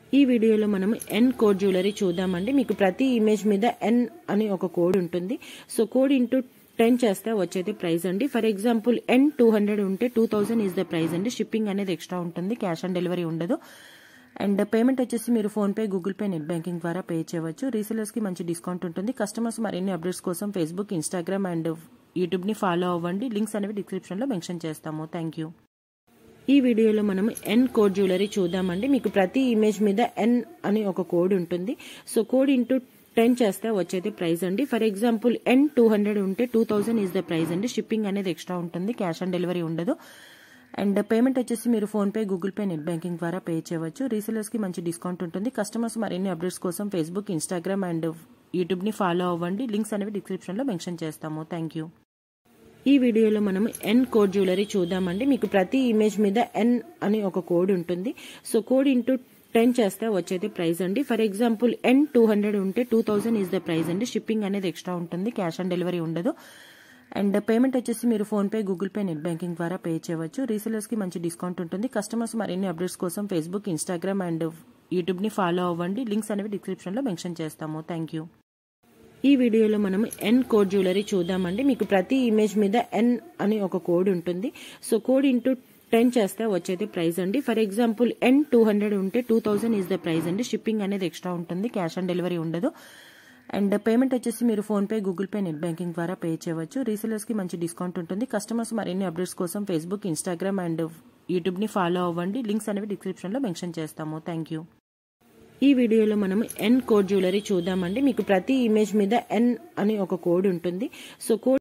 ఈ వీడియోలో మనం ఎన్ కోడ్ జ్యువెలరీ చూద్దామండి మీకు ప్రతి ఇమేజ్ మీద ఎన్ అని ఒక కోడ్ ఉంటుంది సో కోడ్ ఇంటూ టెన్ చేస్తే వచ్చేది ప్రైస్ అండి for example N two hundred ఉంటే two thousand is the price అండి షిప్పింగ్ అనేది ఎక్స్ట్రా ఉంటుంది క్యాష్ ఆన్ డెలివరీ ఉండదు అండ్ పేమెంట్ వచ్చేసి మీరు PhonePe Google Pay net banking ద్వారా పే చేయవచ్చు రీసెలర్స్కి మంచి డిస్కౌంట్ ఉంటుంది కస్టమర్స్ మరిన్ని అప్డేట్స్ కోసం ఫేస్బుక్ ఇన్స్టాగ్రామ్ అండ్ యూట్యూబ్ని ఫాలో అవ్వండి లింక్స్ అనేవి డిస్క్రిప్షన్లో మెన్షన్ చేస్తాము థ్యాంక్ యూ ఈ వీడియోలో మనం ఎన్ కోడ్ జ్యువెలరీ చూద్దామండి మీకు ప్రతి ఇమేజ్ మీద ఎన్ అని ఒక కోడ్ ఉంటుంది సో కోడ్ ఇంటూ టెన్ చేస్తే వచ్చేది ప్రైస్ అండి for example N two hundred ఉంటే two thousand is the price అండి షిప్పింగ్ అనేది ఎక్స్ట్రా ఉంటుంది క్యాష్ ఆన్ డెలివరీ ఉండదు అండ్ పేమెంట్ వచ్చేసి మీరు PhonePe Google Pay net banking ద్వారా పే చేయవచ్చు రీసెలర్స్కి మంచి డిస్కౌంట్ ఉంటుంది కస్టమర్స్ మరిన్ని అప్డేట్స్ కోసం ఫేస్బుక్ ఇన్స్టాగ్రామ్ అండ్ యూట్యూబ్ని ఫాలో అవ్వండి లింక్స్ అనేవి డిస్క్రిప్షన్లో మెన్షన్ చేస్తాము థ్యాంక్ యూ ఈ వీడియోలో మనం ఎన్ కోడ్ జ్యువెలరీ చూద్దామండి మీకు ప్రతి ఇమేజ్ మీద ఎన్ అని ఒక కోడ్ ఉంటుంది సో కోడ్ ఇంటూ టెన్ చేస్తే వచ్చేది ప్రైస్ అండి for example N two hundred ఉంటే two thousand is the price అండి షిప్పింగ్ అనేది ఎక్స్ట్రా ఉంటుంది క్యాష్ ఆన్ డెలివరీ ఉండదు అండ్ పేమెంట్ వచ్చేసి మీరు PhonePe Google Pay net banking ద్వారా పే చేయవచ్చు రీసెలర్స్కి మంచి డిస్కౌంట్ ఉంటుంది కస్టమర్స్ మరిన్ని అప్డేట్స్ కోసం ఫేస్బుక్ ఇన్స్టాగ్రామ్ అండ్ యూట్యూబ్ని ఫాలో అవ్వండి లింక్స్ అనేవి డిస్క్రిప్షన్లో మెన్షన్ చేస్తాము థ్యాంక్ యూ ఈ వీడియోలో మనం ఎన్ కోడ్ జ్యువెలరీ చూద్దామండి మీకు ప్రతి ఇమేజ్ మీద ఎన్ అని ఒక కోడ్ ఉంటుంది సో కోడ్ ఇంటూ టెన్ చేస్తే వచ్చేది ప్రైస్ అండి for example N two hundred ఉంటే two thousand is the price అండి షిప్పింగ్ అనేది ఎక్స్ట్రా ఉంటుంది క్యాష్ ఆన్ డెలివరీ ఉండదు అండ్ పేమెంట్ వచ్చేసి మీరు PhonePe Google Pay net banking ద్వారా పే చేయవచ్చు రీసెలర్స్కి మంచి డిస్కౌంట్ ఉంటుంది కస్టమర్స్ మరిన్ని అప్డేట్స్ కోసం ఫేస్బుక్ ఇన్స్టాగ్రామ్ అండ్ యూట్యూబ్ని ఫాలో అవ్వండి లింక్స్ అనేవి డిస్క్రిప్షన్లో మెన్షన్ చేస్తాము థ్యాంక్ యూ ఈ వీడియోలో మనం ఎన్ కోడ్ జ్యువెలరీ చూద్దామండి మీకు ప్రతి ఇమేజ్ మీద ఎన్ అని ఒక కోడ్ ఉంటుంది సో కోడ్